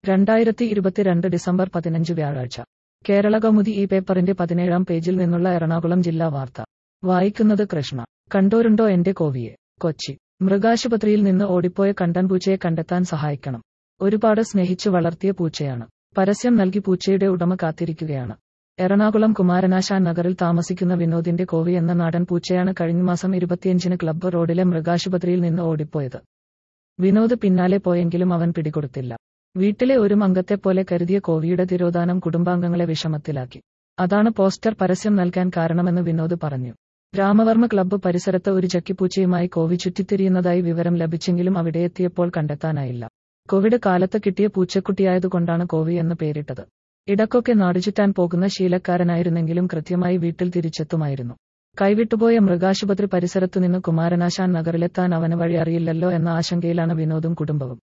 രണ്ടായിരത്തി ഇരുപത്തിരണ്ട് ഡിസംബർ പതിനഞ്ച് വ്യാഴാഴ്ച കേരള കൗമുദി ഈ പേപ്പറിന്റെ പതിനേഴാം പേജിൽ നിന്നുള്ള എറണാകുളം ജില്ലാ വാർത്ത വായിക്കുന്നത് കൃഷ്ണ കണ്ടോരുണ്ടോ എന്റെ കോവിയെ കൊച്ചി മൃഗാശുപത്രിയിൽ നിന്ന് ഓടിപ്പോയ കണ്ടൻ പൂച്ചയെ കണ്ടെത്താൻ സഹായിക്കണം ഒരുപാട് സ്നേഹിച്ചു വളർത്തിയ പൂച്ചയാണ് പരസ്യം നൽകി പൂച്ചയുടെ ഉടമ കാത്തിരിക്കുകയാണ് എറണാകുളം കുമാരനാശാൻ നഗറിൽ താമസിക്കുന്ന വിനോദിന്റെ കോവി എന്ന നാടൻ പൂച്ചയാണ് കഴിഞ്ഞ മാസം ഇരുപത്തിയഞ്ചിന് ക്ലബ്ബ് റോഡിലെ മൃഗാശുപത്രിയിൽ നിന്ന് ഓടിപ്പോയത് വിനോദ് പിന്നാലെ പോയെങ്കിലും അവൻ പിടികൊടുത്തില്ല വീട്ടിലെ ഒരു അംഗത്തെപ്പോലെ കരുതിയ കോവിയുടെ തിരോധാനം കുടുംബാംഗങ്ങളെ വിഷമത്തിലാക്കി അതാണ് പോസ്റ്റർ പരസ്യം നൽകാൻ കാരണമെന്ന് വിനോദ് പറഞ്ഞു രാമവർമ്മ ക്ലബ്ബ് പരിസരത്ത് ഒരു ചക്കിപ്പൂച്ചയുമായി കോവി ചുറ്റിത്തിരിയുന്നതായി വിവരം ലഭിച്ചെങ്കിലും അവിടെ എത്തിയപ്പോൾ കണ്ടെത്താനായില്ല കോവിഡ് കാലത്ത് കിട്ടിയ പൂച്ചക്കുട്ടിയായതുകൊണ്ടാണ് കോവി എന്ന് പേരിട്ടത് ഇടക്കൊക്കെ നാടുചുറ്റാൻ പോകുന്ന ശീലക്കാരനായിരുന്നെങ്കിലും കൃത്യമായി വീട്ടിൽ തിരിച്ചെത്തുമായിരുന്നു കൈവിട്ടുപോയ മൃഗാശുപത്രി പരിസരത്തുനിന്ന് കുമാരനാശാൻ നഗറിലെത്താൻ അവന് വഴി അറിയില്ലല്ലോ എന്ന ആശങ്കയിലാണ് വിനോദും കുടുംബവും